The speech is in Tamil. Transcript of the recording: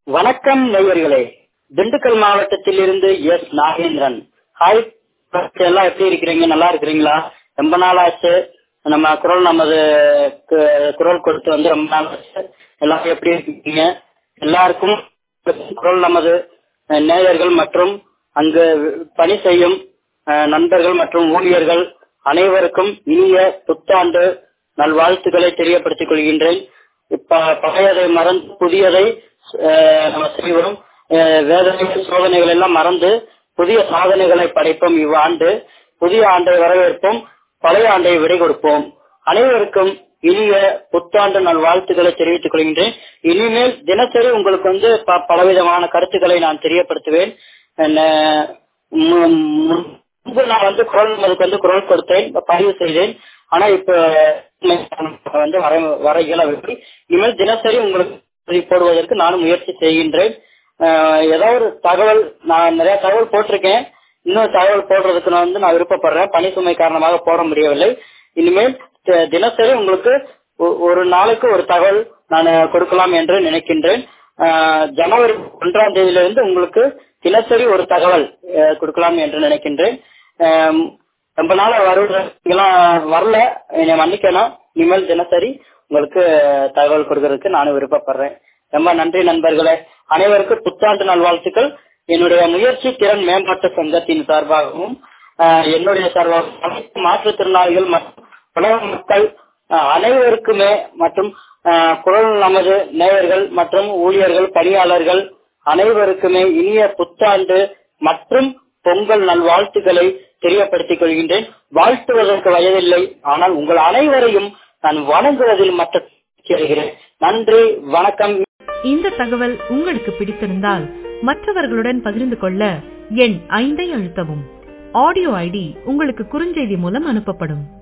வணக்கம் நேயர்களே திண்டுக்கல் மாவட்டத்தில் இருந்து எஸ் நாகேந்திரன் ஹாய் எல்லாம் எப்படி இருக்கிறீங்க நல்லா இருக்கிறீங்களா ரொம்ப நாள் ஆச்சு நம்ம குரல் நமது கு- குரல் கொடுத்து வந்து ரொம்ப நாள் ஆச்சு எல்லாம் எப்படி இருக்கீங்க எல்லாருக்கும் குரல் நமது அஹ், நேயர்கள் மற்றும் அங்கு பணி செய்யும் அஹ், நண்பர்கள் மற்றும் ஊழியர்கள் அனைவருக்கும் இனிய புத்தாண்டு நல்வாழ்த்துக்களை தெரியப்படுத்திக் கொள்கின்றேன் இப்ப பழையதை மறந்து புதியதை அஹ், நம்ம செய்வோம் அஹ், வேதனைகள் சோதனைகள் எல்லாம் மறந்து புதிய சாதனைகளை படைப்போம் இவ்வாண்டு புதிய ஆண்டை வரவேற்போம் பழைய ஆண்டை விடை கொடுப்போம் அனைவருக்கும் இனிய புத்தாண்டு நல்வாழ்த்துக்களை தெரிவித்துக் கொள்கின்றேன் இனிமேல் தினசரி உங்களுக்கு வந்து ப- பலவிதமான கருத்துக்களை நான் தெரியப்படுத்துவேன் என்ன, மு- மு- முன்பு நான் வந்து குரல் அதுக்கு வந்து குரல் கொடுத்தேன் பதிவு செய்தேன் ஆனா இப்ப வந்து வர வர இயலவில்லை இனிமேல் தினசரி உங்களுக்கு பதிவு போடுவதற்கு நானும் முயற்சி செய்கின்றேன் அஹ், ஏதாவது ஒரு தகவல் நான் நிறைய தகவல் போட்டிருக்கேன் இன்னும் தகவல் போடுறதுக்கு நான் வந்து நான் விருப்பப்படுறேன் பணி சுமை காரணமாக போட முடியவில்லை இனிமேல் தி- தினசரி உங்களுக்கு ஒ- ஒரு நாளுக்கு ஒரு தகவல் நான் கொடுக்கலாம் என்று நினைக்கின்றேன் அஹ், ஜனவரி ஒன்றாம் தேதியிலிருந்து உங்களுக்கு தினசரி ஒரு தகவல் அஹ், கொடுக்கலாம் என்று நினைக்கின்றேன் அஹ், ரொம்ப நாள் வருவதெல்லாம் வரல என்னை மன்னிக்கணும் இனிமேல் தினசரி உங்களுக்கு தகவல் கொடுக்கறதுக்கு நானும் விருப்பப்படுறேன் ரொம்ப நன்றி நண்பர்களே அனைவருக்கும் புத்தாண்டு நல்வாழ்த்துக்கள் என்னுடைய முயற்சி திறன் மேம்பாட்டு சங்கத்தின் சார்பாகவும் அஹ், என்னுடைய சார்பாகவும் அனைத்து மாற்றுத்திறனாளிகள் மற்றும் உலக மக்கள் அஹ், அனைவருக்குமே மற்றும் அஹ், குரல் நமது நேயர்கள் மற்றும் ஊழியர்கள் பணியாளர்கள் அனைவருக்குமே இனிய புத்தாண்டு மற்றும் பொங்கல் நல்வாழ்த்துக்களை தெரியப்படுத்திக் கொள்கின்றேன் வாழ்த்துவதற்கு வயதில்லை ஆனால் உங்கள் அனைவரையும் நான் வணங்குவதில் மற்ற நன்றி வணக்கம் இந்த தகவல் உங்களுக்கு பிடித்திருந்தால் மற்றவர்களுடன் பகிர்ந்து கொள்ள எண் ஐந்தை அழுத்தவும் ஆடியோ ஐடி உங்களுக்கு குறுஞ்செய்தி மூலம் அனுப்பப்படும்